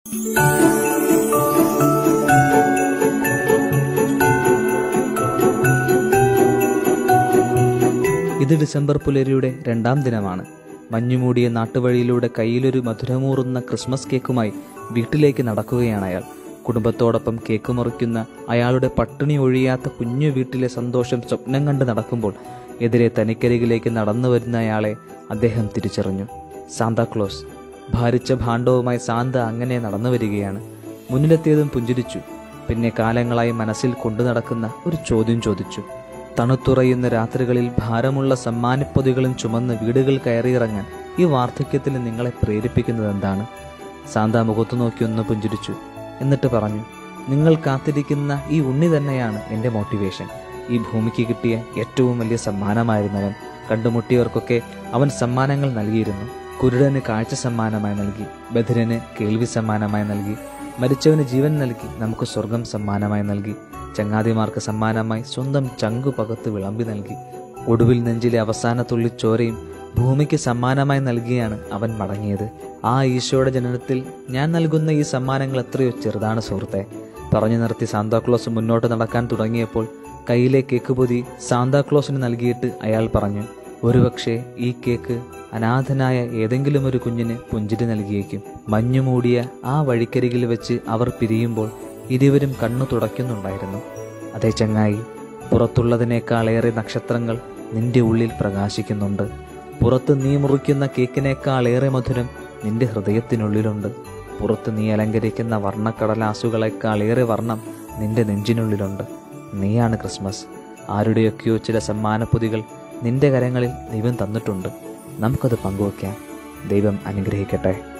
ഇത് ഡിസംബർ പുലരിയുടെ രണ്ടാം ദിനമാണ് മഞ്ഞുമൂടിയ നാട്ടുവഴിയിലൂടെ കയ്യിലൊരു മധുരമൂറുന്ന ക്രിസ്മസ് കേക്കുമായി വീട്ടിലേക്ക് നടക്കുകയാണ് അയാൾ കുടുംബത്തോടൊപ്പം കേക്ക് മുറിക്കുന്ന അയാളുടെ പട്ടിണി ഒഴിയാത്ത കുഞ്ഞു വീട്ടിലെ സന്തോഷം സ്വപ്നം കണ്ട് നടക്കുമ്പോൾ എതിരെ തനിക്കരികിലേക്ക് നടന്നു വരുന്ന അയാളെ അദ്ദേഹം തിരിച്ചറിഞ്ഞു സാന്താക്ലോസ് ഭാരിച്ച ഭാണ്ഡവുമായി സാന്ത അങ്ങനെ നടന്നു വരികയാണ് മുന്നിലെത്തിയതും പുഞ്ചിരിച്ചു പിന്നെ കാലങ്ങളായി മനസ്സിൽ കൊണ്ടു നടക്കുന്ന ഒരു ചോദ്യം ചോദിച്ചു തണുത്തുറയുന്ന രാത്രികളിൽ ഭാരമുള്ള സമ്മാനപ്പൊതികളും ചുമന്ന് വീടുകൾ കയറിയിറങ്ങാൻ ഈ വാർദ്ധക്യത്തിൽ നിങ്ങളെ പ്രേരിപ്പിക്കുന്നത് എന്താണ് സാന്ത മുഖത്തു നോക്കി ഒന്ന് പുഞ്ചിരിച്ചു എന്നിട്ട് പറഞ്ഞു നിങ്ങൾ കാത്തിരിക്കുന്ന ഈ ഉണ്ണി തന്നെയാണ് എൻ്റെ മോട്ടിവേഷൻ ഈ ഭൂമിക്ക് കിട്ടിയ ഏറ്റവും വലിയ സമ്മാനമായിരുന്നവൻ കണ്ടുമുട്ടിയവർക്കൊക്കെ അവൻ സമ്മാനങ്ങൾ നൽകിയിരുന്നു കുരുടന് കാഴ്ച സമ്മാനമായി നൽകി ബധിരന് കേൾവി സമ്മാനമായി നൽകി മരിച്ചവന് ജീവൻ നൽകി നമുക്ക് സ്വർഗം സമ്മാനമായി നൽകി ചങ്ങാതിമാർക്ക് സമ്മാനമായി സ്വന്തം ചങ്കു പകത്ത് വിളമ്പി നൽകി ഒടുവിൽ നെഞ്ചിലെ അവസാന തുള്ളി ചോരയും ഭൂമിക്ക് സമ്മാനമായി നൽകിയാണ് അവൻ മടങ്ങിയത് ആ ഈശോയുടെ ജനനത്തിൽ ഞാൻ നൽകുന്ന ഈ സമ്മാനങ്ങൾ എത്രയോ ചെറുതാണ് സുഹൃത്തെ പറഞ്ഞു നിർത്തി സാന്താക്ലോസ് മുന്നോട്ട് നടക്കാൻ തുടങ്ങിയപ്പോൾ കയ്യിലെ കേക്ക് പൊതി സാന്താക്ലോസിന് നൽകിയിട്ട് അയാൾ പറഞ്ഞു ഒരുപക്ഷെ ഈ കേക്ക് അനാഥനായ ഏതെങ്കിലും ഒരു കുഞ്ഞിന് പുഞ്ചിരി നൽകിയേക്കും മഞ്ഞു മൂടിയ ആ വഴിക്കരികിൽ വെച്ച് അവർ പിരിയുമ്പോൾ ഇരുവരും കണ്ണു തുടയ്ക്കുന്നുണ്ടായിരുന്നു അതേ ചങ്ങായി പുറത്തുള്ളതിനേക്കാളേറെ നക്ഷത്രങ്ങൾ നിന്റെ ഉള്ളിൽ പ്രകാശിക്കുന്നുണ്ട് പുറത്ത് നീ മുറിക്കുന്ന കേക്കിനേക്കാളേറെ മധുരം നിന്റെ ഹൃദയത്തിനുള്ളിലുണ്ട് പുറത്ത് നീ അലങ്കരിക്കുന്ന വർണ്ണക്കടലാസുകളെക്കാളേറെ വർണ്ണം നിന്റെ നെഞ്ചിനുള്ളിലുണ്ട് നീയാണ് ക്രിസ്മസ് ആരുടെയൊക്കെയോ ചില സമ്മാനപ്പൊതികൾ നിന്റെ കരങ്ങളിൽ ദൈവം തന്നിട്ടുണ്ട് നമുക്കത് പങ്കുവയ്ക്കാം ദൈവം അനുഗ്രഹിക്കട്ടെ